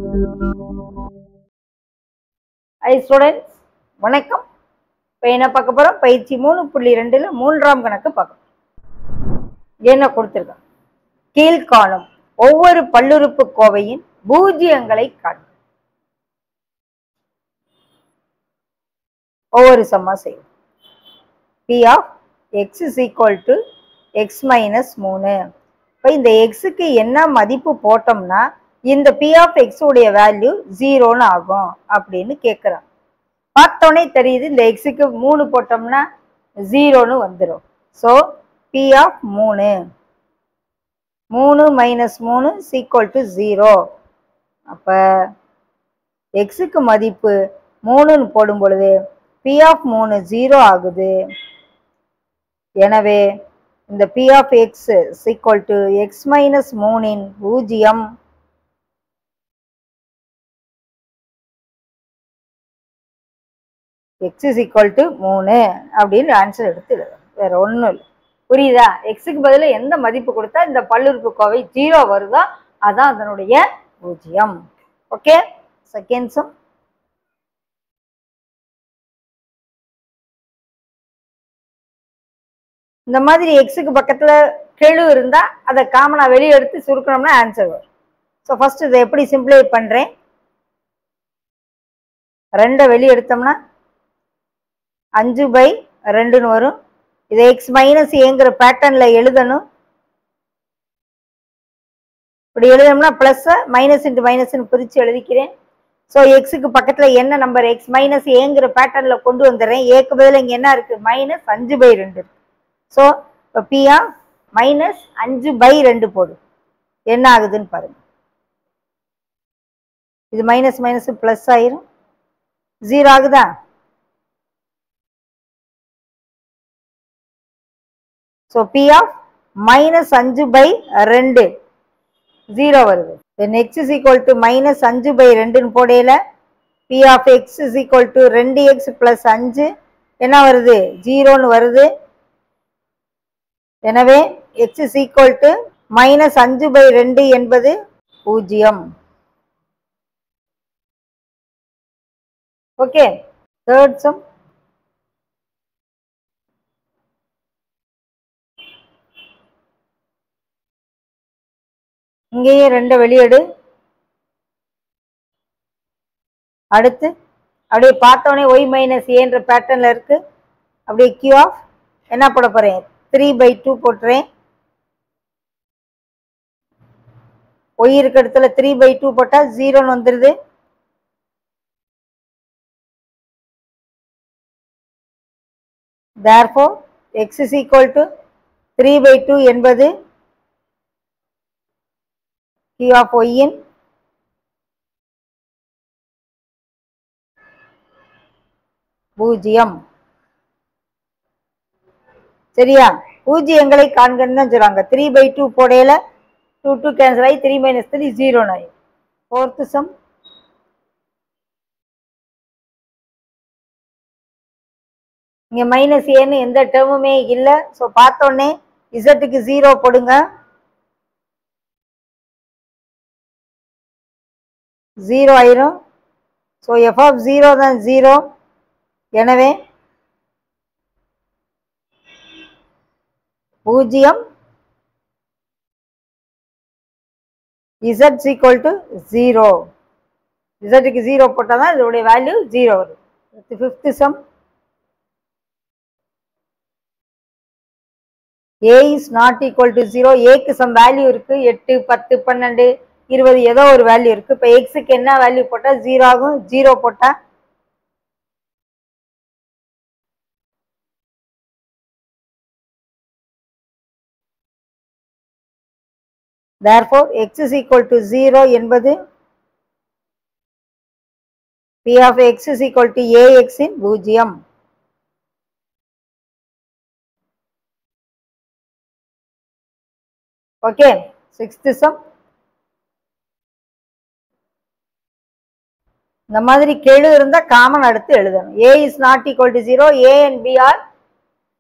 High students வணக்கம் இப்போ என்ன பார்க்க போகிறோம் பயிற்சி மூணு புள்ளி ரெண்டில் மூன்றாம் கணக்கு பார்க்க போறோம். என்ன கொடுத்துருக்கோம் கீழ்காணும் ஒவ்வொரு பல்லுறுப்பு கோவையின் பூஜ்ஜியங்களை காணும் ஒவ்வொரு சம்மா செய்யும் P of X is equal to X minus மூணு இப்போ இந்த எக்ஸுக்கு என்ன மதிப்பு போட்டோம்னா இந்த பி ஆஃப் எக்ஸ் உடைய வேல்யூ ஜீரோன்னு ஆகும் அப்படின்னு கேட்குறான் பார்த்தோன்னே தெரியுது இந்த எக்ஸுக்கு மூணு போட்டோம்னா ஜீரோன்னு வந்துடும் ஸோ பி ஆஃப் மூணு மூணு மைனஸ் மூணு சீக்வல் டு ஜீரோ அப்போ எக்ஸுக்கு மதிப்பு மூணுன்னு போடும் பொழுது பி ஆஃப் மூணு ஜீரோ ஆகுது எனவே இந்த P of X equal to X minus மூணின் பூஜ்ஜியம் எக்ஸ் இஸ் ஈக்குவல் டு மூணு அப்படின்னு ஆன்சர் எடுத்து எழுதணும் வேற ஒன்றும் இல்லை புரியுதா எக்ஸுக்கு பதிலாக எந்த மதிப்பு கொடுத்தா இந்த பல்லுறுப்பு கோவை ஜீரோ வருதோ அதான் அதனுடைய பூஜ்ஜியம் ஓகே செகண்ட் சம் இந்த மாதிரி எக்ஸுக்கு பக்கத்துல கெழு இருந்தா அதை காமனா வெளியே எடுத்து சுருக்கணும்னா ஆன்சர் வரும் ஸோ ஃபர்ஸ்ட் இதை எப்படி சிம்பிளை பண்றேன் ரெண்டை வெளியே எடுத்தோம்னா அஞ்சு பை ரெண்டுன்னு வரும் இதை எக்ஸ் மைனஸ் ஏங்கிற பேட்டர்ன்ல எழுதணும் இப்படி எழுதணும்னா ப்ளஸ் மைனஸ் இன்ட்டு மைனஸ்னு பிரித்து எழுதிக்கிறேன் ஸோ எக்ஸுக்கு பக்கத்தில் என்ன நம்பர் எக்ஸ் மைனஸ் ஏங்கிற பேட்டர்னில் கொண்டு வந்துடுறேன் ஏக்கு பதில் இங்கே என்ன இருக்குது மைனஸ் அஞ்சு பை ரெண்டு இருக்கு ஸோ இப்போ பிஆ மைனஸ் அஞ்சு பை ரெண்டு போடு என்ன ஆகுதுன்னு பாருங்க இது மைனஸ் மைனஸ் ப்ளஸ் ஆயிரும் ஜீரோ ஆகுதா ஸோ பி ஆஃப் மைனஸ் அஞ்சு பை ரெண்டு ஜீரோ வருது then X is equal to minus அஞ்சு பை ரெண்டுன்னு போடையில P of X is equal to ரெண்டு எக்ஸ் ப்ளஸ் அஞ்சு என்ன வருது ஜீரோன்னு வருது எனவே X is equal to minus அஞ்சு பை ரெண்டு என்பது பூஜ்ஜியம் ஓகே தேர்ட் சம் இங்கேயே ரெண்டு வெளியேடு அடுத்து அப்படியே பார்த்தோன்னே ஒய் மைனஸ் ஏன்ற பேட்டர்னில் இருக்கு அப்படியே கியூ ஆஃப் என்ன போட போகிறேன் த்ரீ பை டூ போட்டுறேன் ஒய் இருக்க இடத்துல த்ரீ பை டூ போட்டால் ஜீரோன்னு வந்துடுது therefore x is equal to 3 by 2 என்பது q of y இன் பூஜ்ஜியம் சரியா பூஜ்ஜியங்களை காண்கன்னு தான் சொல்றாங்க த்ரீ பை டூ போடையில டூ டூ கேன்சல் ஆகி த்ரீ மைனஸ் த்ரீ ஜீரோ ஆகி ஃபோர்த்து சம் இங்க மைனஸ் ஏன்னு எந்த டேர்முமே இல்லை ஸோ பார்த்தோன்னே இசட்டுக்கு ஜீரோ போடுங்க ஜீரோ ஆயிரும் ஸோ எஃப் ஆஃப் ஜீரோ தான் ஜீரோ எனவே பூஜ்ஜியம் இசட் ஈக்குவல் டு ஜீரோ இசட்டுக்கு ஜீரோ போட்டால் தான் இதோடைய வேல்யூ ஜீரோ வரும் fifth sum A is not equal to zero ஏக்கு சம் வேல்யூ இருக்கு எட்டு பத்து பன்னெண்டு இருபது ஏதோ ஒரு வேல்யூ இருக்கு இப்போ எக்ஸுக்கு என்ன வேல்யூ போட்டா ஜீரோ ஆகும் ஜீரோ போட்டா therefore x is equal to 0 என்பது p of x is equal to ax இன் பூஜ்ஜியம் ஓகே சிக்ஸ்த் சம் இந்த மாதிரி கெழு இருந்தா காமன் அடுத்து எழுதணும் A is not equal to zero A and B are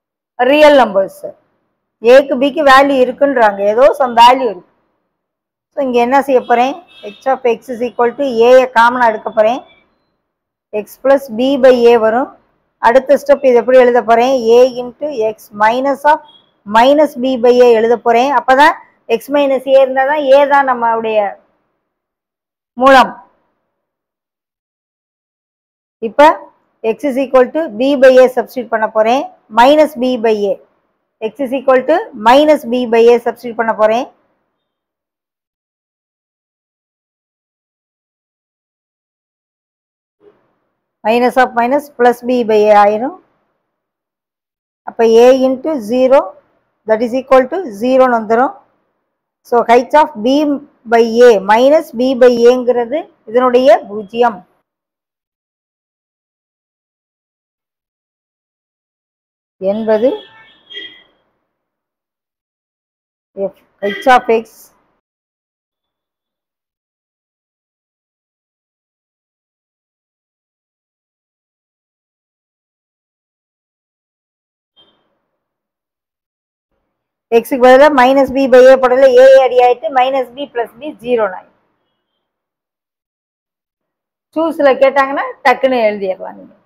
real numbers ஏக்கு பிக்கு வேல்யூ இருக்குன்றாங்க ஏதோ சம் வேல்யூ இருக்கு ஸோ இங்கே என்ன செய்ய போகிறேன் H of X is equal to ஏயை காமனாக எடுக்க போகிறேன் X plus B by A வரும் அடுத்த ஸ்டெப் இது எப்படி எழுத போகிறேன் A into X minus of minus B by A எழுத போகிறேன் அப்போ தான் எக்ஸ் மைனஸ் ஏ இருந்தால் தான் ஏ தான் நம்மளுடைய மூலம் இப்போ X is equal to B by A substitute பண்ண போகிறேன் minus B by A X is equal to minus B by A substitute பண்ண போகிறேன் minus of minus plus B by A ஆயிரும் அப்போ A into zero that is equal to ஜீரோன்னு வந்துடும் so H of B by A minus B by ஏங்கிறது இதனுடைய பூஜ்ஜியம் என்பது எஃப் ஹெச் ஆஃப் எக்ஸ் எக்ஸுக்கு பதிலாக மைனஸ் பி பை ஏ போடல ஏ அடி ஆயிட்டு minus B plus B zero நாய் சூஸில் கேட்டாங்கன்னா டக்குன்னு எழுதிடலாம் நீங்கள்